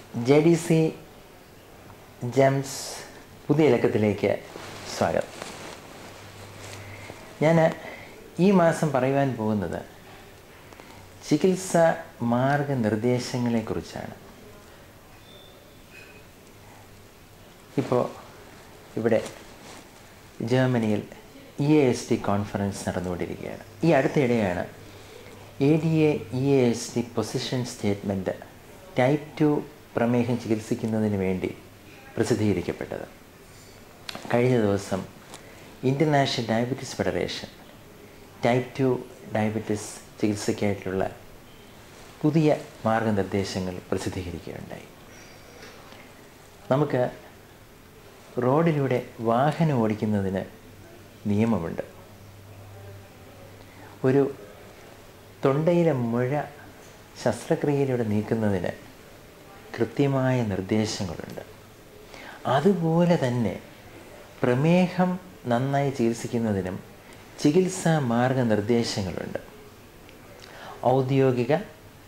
J D C Gems പുതിയ ഇലക്കത്തിലേക്ക് സ്വാഗതം ഞാൻ ഈ മാസം പറയുവാൻ പോകുന്നത് ചികിത്സ മാർഗനിർദ്ദേശങ്ങളെക്കുറിച്ചാണ് ഇപ്പോൾ ഇവിടെ ജർമ്മനിയിൽ E A S T conference നടന്നുകൊണ്ടിരിക്കുകയാണ് ഈ അടുത്തിടെയാണ് A D A E A S T position statement type two പ്രമേഹം ചികിത്സിക്കുന്നതിന് വേണ്ടി പ്രസിദ്ധീകരിക്കപ്പെട്ടത് കഴിഞ്ഞ ദിവസം international diabetes federation type two diabetes ചികിത്സയ്ക്കായിട്ടുള്ള പുതിയ മാർഗനിർദ്ദേശങ്ങൾ പ്രസിദ്ധീകരിക്കുകയുണ്ടായി നമുക്ക് റോഡിലൂടെ വാഹനം ഓടിക്കുന്നതിന് നിയമമുണ്ട് ഒരു തൊണ്ടയിലെ മുഴ ശസ്ത്രക്രിയയിലൂടെ നീക്കുന്നതിന് കൃത്യമായ നിർദ്ദേശങ്ങളുണ്ട് അതുപോലെ തന്നെ പ്രമേഹം നന്നായി ചികിത്സിക്കുന്നതിനും ചികിത്സാ മാർഗനിർദ്ദേശങ്ങളുണ്ട് ഔദ്യോഗിക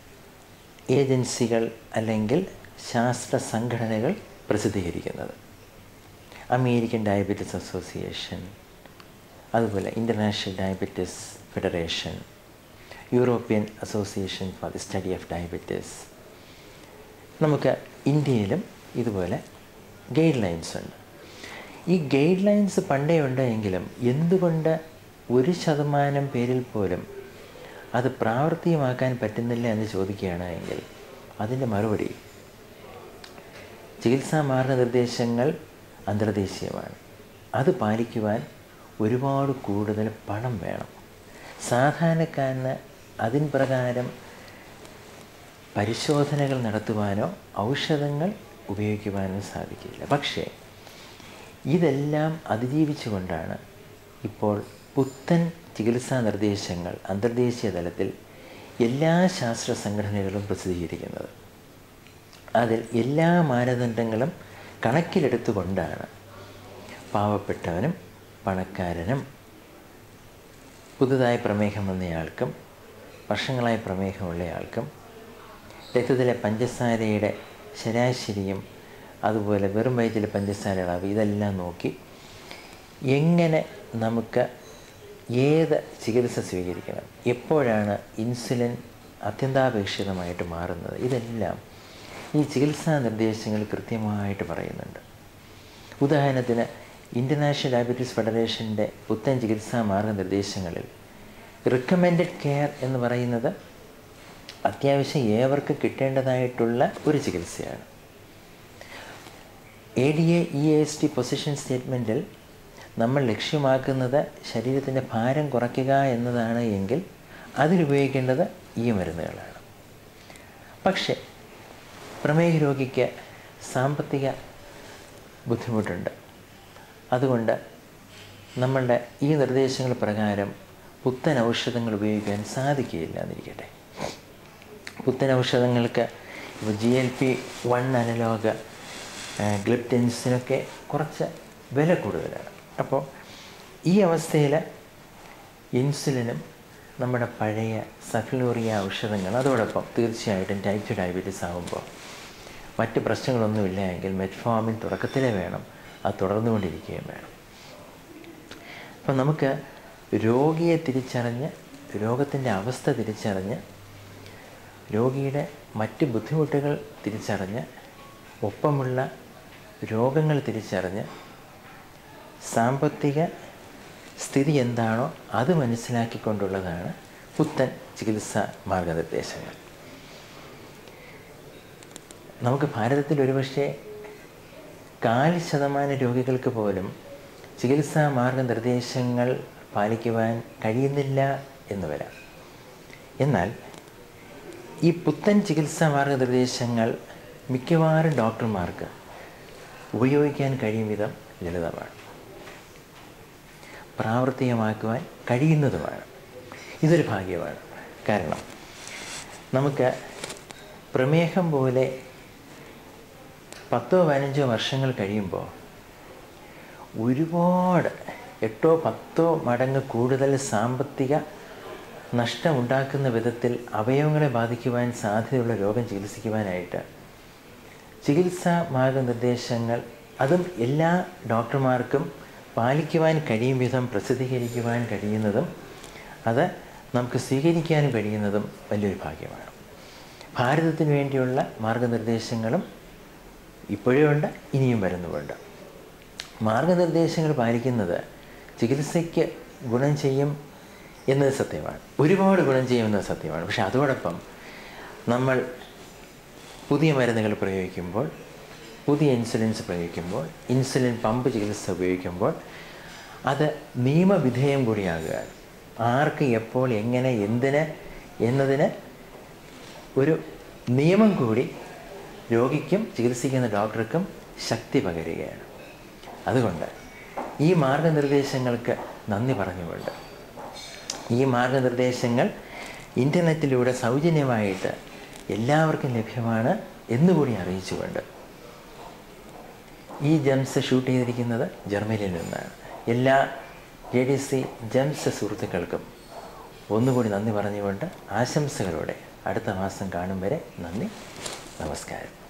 ഏജൻസികൾ അല്ലെങ്കിൽ ശാസ്ത്ര സംഘടനകൾ പ്രസിദ്ധീകരിക്കുന്നത് അമേരിക്കൻ ഡയബറ്റീസ് അസോസിയേഷൻ അതുപോലെ international diabetes federation European association for the study of diabetes നമുക്ക് ഇന്ത്യയിലും ഇതുപോലെ ഗൈഡ് ലൈൻസ് ഉണ്ട് ഈ ഗൈഡ് ലൈൻസ് പണ്ടേ ഉണ്ടെങ്കിലും എന്തുകൊണ്ട് ഒരു ശതമാനം പേരിൽ പോലും അത് പ്രാവർത്തികമാക്കാൻ പറ്റുന്നില്ല എന്ന് ചോദിക്കുകയാണ് എങ്കിൽ അതിൻ്റെ മറുപടി ചികിത്സാ മാർഗനിർദ്ദേശങ്ങൾ അന്തർദേശീയമാണ് അത് പാലിക്കുവാൻ ഒരുപാട് കൂടുതൽ പണം വേണം സാധാരണക്കാരന് അതിൻ പ്രകാരം പരിശോധനകൾ നടത്തുവാനോ ഔഷധങ്ങൾ ഉപയോഗിക്കുവാനോ സാധിക്കില്ല പക്ഷേ ഇതെല്ലാം അതിജീവിച്ചുകൊണ്ടാണ് ഇപ്പോൾ പുത്തൻ ചികിത്സാ നിർദ്ദേശങ്ങൾ അന്തർദേശീയ തലത്തിൽ എല്ലാ ശാസ്ത്ര സംഘടനകളും പ്രസിദ്ധീകരിക്കുന്നത് അതിൽ എല്ലാ മാനദണ്ഡങ്ങളും കണക്കിലെടുത്തുകൊണ്ടാണ് പാവപ്പെട്ടവനും പണക്കാരനും പുതുതായി പ്രമേഹം വന്നയാൾക്കും വർഷങ്ങളായി പ്രമേഹമുള്ളയാൾക്കും രക്തത്തിലെ പഞ്ചസാരയുടെ ശരാശരിയും അതുപോലെ വെറും വയറ്റിലെ പഞ്ചസാരയുടെ അളവ് ഇതെല്ലാം നോക്കി എങ്ങനെ നമുക്ക് ഏത് ചികിത്സ സ്വീകരിക്കണം എപ്പോഴാണ് ഇൻസുലിൻ അത്യന്താപേക്ഷിതമായിട്ട് മാറുന്നത് ഇതെല്ലാം ഈ ചികിത്സാ നിർദ്ദേശങ്ങൾ കൃത്യമായിട്ട് പറയുന്നുണ്ട് ഉദാഹരണത്തിന് ഇൻ്റർനാഷണൽ ഡയബറ്റീസ് ഫെഡറേഷൻ്റെ പുത്തൻ ചികിത്സാ മാർഗനിർദ്ദേശങ്ങളിൽ റിക്കമെൻഡഡ് കെയർ എന്ന് പറയുന്നത് അത്യാവശ്യം ഏവർക്ക് കിട്ടേണ്ടതായിട്ടുള്ള ഒരു ചികിത്സയാണ് A D A E S T position സ്റ്റേറ്റ്മെൻറ്റിൽ നമ്മൾ ലക്ഷ്യമാക്കുന്നത് ശരീരത്തിൻ്റെ ഭാരം കുറയ്ക്കുക എന്നതാണ് എങ്കിൽ അതിലുപയോഗിക്കേണ്ടത് ഈ മരുന്നുകളാണ് പക്ഷേ പ്രമേഹ രോഗിക്ക് സാമ്പത്തിക ബുദ്ധിമുട്ടുണ്ട് അതുകൊണ്ട് നമ്മളുടെ ഈ നിർദ്ദേശങ്ങൾ പ്രകാരം പുത്തൻ ഔഷധങ്ങൾ ഉപയോഗിക്കാൻ സാധിക്കുകയില്ല എന്നിരിക്കട്ടെ പുത്തൻ ഔഷധങ്ങൾക്ക് ഇപ്പോൾ G L P one analog ഗ്ലിപ്റ്റൻസിനൊക്കെ കുറച്ച് വില കൂടുതലാണ് അപ്പോൾ ഈ അവസ്ഥയിൽ ഇൻസുലിനും നമ്മുടെ പഴയ സഫ്ലോറിയ ഔഷധങ്ങൾ അതോടൊപ്പം തീർച്ചയായിട്ടും ടൈപ്പ് ടു ഡയബറ്റീസ് ആകുമ്പോൾ മറ്റ് പ്രശ്നങ്ങളൊന്നുമില്ല എങ്കിൽ മെറ്റ്ഫോമിൻ തുടക്കത്തിലേ വേണം അത് തുടർന്നുകൊണ്ടിരിക്കുകയും വേണം അപ്പം നമുക്ക് രോഗിയെ തിരിച്ചറിഞ്ഞ് രോഗത്തിൻ്റെ അവസ്ഥ തിരിച്ചറിഞ്ഞ് രോഗിയുടെ മറ്റ് ബുദ്ധിമുട്ടുകൾ തിരിച്ചറിഞ്ഞ് ഒപ്പമുള്ള രോഗങ്ങൾ തിരിച്ചറിഞ്ഞ് സാമ്പത്തിക സ്ഥിതി എന്താണോ അത് മനസ്സിലാക്കിക്കൊണ്ടുള്ളതാണ് പുത്തൻ ചികിത്സാ മാർഗനിർദ്ദേശങ്ങൾ നമുക്ക് ഭാരതത്തിൽ ഒരുപക്ഷെ കാൽ ശതമാനം രോഗികൾക്ക് പോലും ചികിത്സാ മാർഗനിർദ്ദേശങ്ങൾ പാലിക്കുവാൻ കഴിയുന്നില്ല എന്ന് വരാം എന്നാൽ ഈ പുത്തൻ ചികിത്സാ മാർഗനിർദ്ദേശങ്ങൾ മിക്കവാറും ഡോക്ടർമാർക്ക് ഉപയോഗിക്കാൻ കഴിയും വിധം ലളിതമാണ് പ്രാവർത്തികമാക്കുവാൻ കഴിയുന്നതുമാണ് ഇതൊരു ഭാഗ്യമാണ് കാരണം നമുക്ക് പ്രമേഹം പോലെ പത്തോ പതിനഞ്ചോ വർഷങ്ങൾ കഴിയുമ്പോൾ ഒരുപാട് എട്ടോ പത്തോ മടങ്ങ് കൂടുതൽ സാമ്പത്തിക നഷ്ടമുണ്ടാക്കുന്ന വിധത്തിൽ അവയവങ്ങളെ ബാധിക്കുവാൻ സാധ്യതയുള്ള രോഗം ചികിത്സിക്കുവാനായിട്ട് ചികിത്സാ മാർഗനിർദ്ദേശങ്ങൾ അതും എല്ലാ ഡോക്ടർമാർക്കും പാലിക്കുവാൻ കഴിയും വിധം പ്രസിദ്ധീകരിക്കുവാൻ കഴിയുന്നതും അത് നമുക്ക് സ്വീകരിക്കാനും കഴിയുന്നതും വലിയൊരു ഭാഗ്യമാണ് ഭാരതത്തിന് വേണ്ടിയുള്ള മാർഗനിർദ്ദേശങ്ങളും ഇപ്പോഴും ഉണ്ട് ഇനിയും വരുന്നുമുണ്ട് മാർഗനിർദ്ദേശങ്ങൾ പാലിക്കുന്നത് ചികിത്സയ്ക്ക് ഗുണം ചെയ്യും എന്നത് സത്യമാണ് ഒരുപാട് ഗുണം ചെയ്യുമെന്നത് സത്യമാണ് പക്ഷെ അതോടൊപ്പം നമ്മൾ പുതിയ മരുന്നുകൾ പ്രയോഗിക്കുമ്പോൾ പുതിയ ഇൻസുലിൻസ് പ്രയോഗിക്കുമ്പോൾ ഇൻസുലിൻ പമ്പ് ചികിത്സ ഉപയോഗിക്കുമ്പോൾ അത് നിയമവിധേയം കൂടിയാകുക ആർക്ക് എപ്പോൾ എങ്ങനെ എന്തിന് എന്നതിന് ഒരു നിയമം കൂടി രോഗിക്കും ചികിത്സിക്കുന്ന ഡോക്ടർക്കും ശക്തി പകരുകയാണ് അതുകൊണ്ട് ഈ മാർഗനിർദ്ദേശങ്ങൾക്ക് നന്ദി പറഞ്ഞുകൊണ്ട് ഈ മാർഗനിർദ്ദേശങ്ങൾ ഇൻ്റർനെറ്റിലൂടെ സൗജന്യമായിട്ട് എല്ലാവർക്കും ലഭ്യമാണ് എന്നുകൂടി അറിയിച്ചുകൊണ്ട് ഈ ജംസ് ഷൂട്ട് ചെയ്തിരിക്കുന്നത് ജർമ്മനിയിൽ നിന്നാണ് എല്ലാ ജെ ഡി സി ജംസ് സുഹൃത്തുക്കൾക്കും ഒന്നുകൂടി നന്ദി പറഞ്ഞുകൊണ്ട് ആശംസകളോടെ അടുത്ത മാസം കാണും വരെ നന്ദി നമസ്കാരം